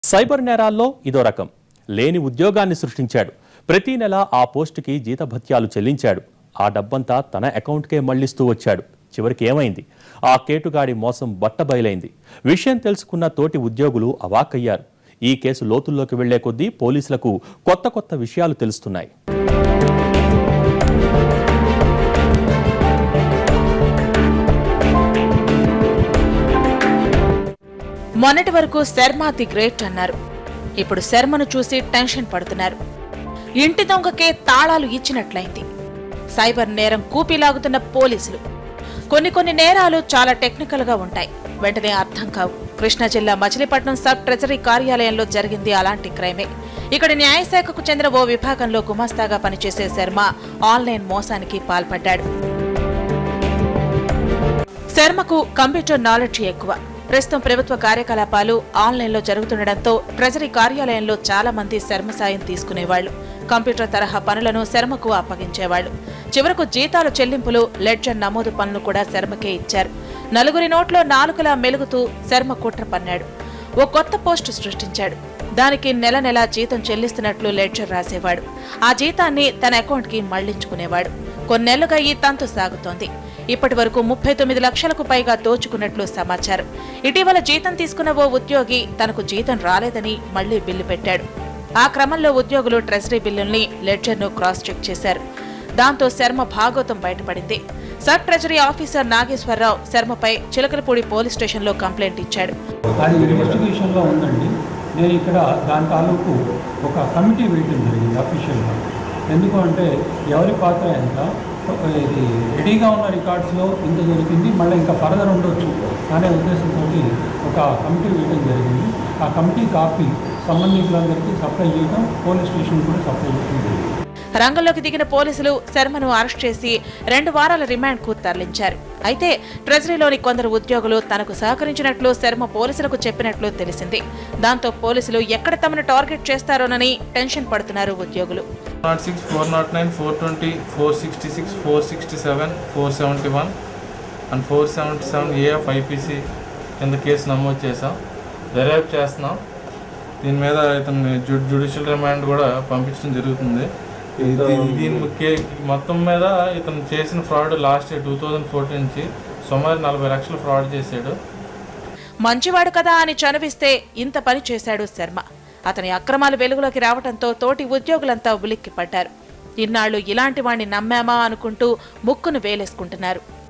cyber నేరాల్లో ఇదో రకం లేని ఉద్యోగాన్ని సృష్టించాడు ప్రతి నెల ఆ పోస్టుకి జీతభత్యాలు చెల్లించాడు ఆ డబ్బంతా తన అకౌంట్కే మళ్లిస్తూ వచ్చాడు చివరికి ఏమైంది ఆ కేటుగాడి మోసం బట్టబయలైంది విషయం తెలుసుకున్న తోటి ఉద్యోగులు అవాక్కయ్యారు ఈ కేసు లోతుల్లోకి వెళ్లే కొద్దీ పోలీసులకు కొత్త కొత్త విషయాలు తెలుస్తున్నాయి మొన్నటి వరకు శర్మ ది గ్రేట్ అన్నారు ఇప్పుడు శర్మను చూసి టెన్షన్ పడుతున్నారు ఇంటి దొంగకే తాళాలు ఇచ్చినట్లయింది సైబర్ నేరం కూపిలాగుతున్న పోలీసులు కొన్ని కొన్ని నేరాలు చాలా టెక్నికల్ గా ఉంటాయి వెంటనే అర్థం కావు కృష్ణా జిల్లా మచిలీపట్నం సబ్ ట్రెజరీ కార్యాలయంలో జరిగింది అలాంటి క్రైమే ఇక్కడ న్యాయశాఖకు చెందిన ఓ విభాగంలో గుమాస్తాగా పనిచేసే శర్మ ఆన్లైన్ మోసానికి పాల్పడ్డాడు శర్మకు కంప్యూటర్ నాలెడ్జ్ ఎక్కువ ప్రస్తుతం ప్రభుత్వ కార్యకలాపాలు ఆన్లైన్లో జరుగుతుండటంతో ట్రెజరీ కార్యాలయంలో చాలా మంది శర్మ సాయం తీసుకునేవాళ్లు కంప్యూటర్ తరహా పనులను శర్మకు అప్పగించేవాళ్లు చివరకు జీతాల చెల్లింపులు లెడ్జర్ నమోదు పనులు కూడా శర్మకే ఇచ్చారు నలుగురి నోట్లో నాలుగులా మెలుగుతూ శర్మ కుట్ర పన్నాడు ఓ కొత్త పోస్టు సృష్టించాడు దానికి నెల నెల జీతం చెల్లిస్తున్నట్లు లెడ్జర్ రాసేవాడు ఆ జీతాన్ని తన అకౌంట్కి మళ్లించుకునేవాడు కొన్నేళ్లుగా ఈ తంతు సాగుతోంది ఇప్పటి వరకు ముప్పై తొమ్మిది లక్షలకు పైగా దోచుకున్నట్లు సమాచారం ఇటీవల జీతం తీసుకున్న ఓ ఉద్యోగి తనకు జీతం రాలేదని మళ్లీ బిల్లు పెట్టాడు ఆ క్రమంలో ఉద్యోగులు ట్రెజరీ బిల్లుల్ని లెడ్జర్ను క్రాస్ చెక్ చేశారు దాంతో శర్మ భాగోతం బయటపడింది సబ్ ట్రెజరీ ఆఫీసర్ నాగేశ్వరరావు శర్మపై చిలకలపూడి పోలీస్ స్టేషన్లో కంప్లైంట్ ఇచ్చాడు అది ఇన్వెస్టిగేషన్లో ఉందండి నేను ఇక్కడ దాని తాలూకు ఒక కమిటీ వేయటం జరిగింది అఫీషియల్గా ఎందుకు అంటే ఎవరి పాత్ర ఎంత ఇది రెడీగా ఉన్న రికార్డ్స్లో ఇంత దొరికింది మళ్ళీ ఇంకా ఫర్దర్ ఉండొచ్చు అనే ఉద్దేశంతో ఒక కమిటీ వేయడం జరిగింది ఆ కమిటీ కాపీ సంబంధికులందరికీ సప్లై చేయడం పోలీస్ స్టేషన్ కూడా సప్లై చేయడం జరిగింది రంగంలోకి దిగిన పోలీసులు శర్మను అరెస్ట్ చేసి రెండు వారాల రిమాండ్ కు తరలించారు అయితే ట్రెజరీలోని కొందరు ఉద్యోగులు తనకు సహకరించినట్లు శర్మ పోలీసులకు చెప్పినట్లు తెలిసింది దాంతో పోలీసులు ఎక్కడ తమను టార్గెట్ చేస్తారోనని టెన్షన్ పడుతున్నారు ఉద్యోగులు nought six four nought nine four twenty four sixty six four sixty seven four seventy one and four seventy seven A F IPC కింద కేసు నమోదు చేసాం దర్యాప్తు చేస్తున్నాం దీని మీద ఇతను జు జ్యుడిషియల్ రిమాండ్ కూడా పంపించడం జరుగుతుంది ఇది- దీని కే మొత్తం మీద ఇతను చేసిన fraud last year two thousand fourteen నుంచి సుమారు నలభై లక్షలు ఫ్రాడ్ చేశాడు మంచివాడు కదా అని చనువిస్తే ఇంత పని చేశాడు శర్మ అతని అక్రమాలు వెలుగులోకి రావడంతో తోటి ఉద్యోగులంతా ఉలిక్కి పడ్డారు ఇన్నాళ్లు ఇలాంటి వాణ్ణి నమ్మామా అనుకుంటూ ముక్కును వేలేసుకుంటున్నారు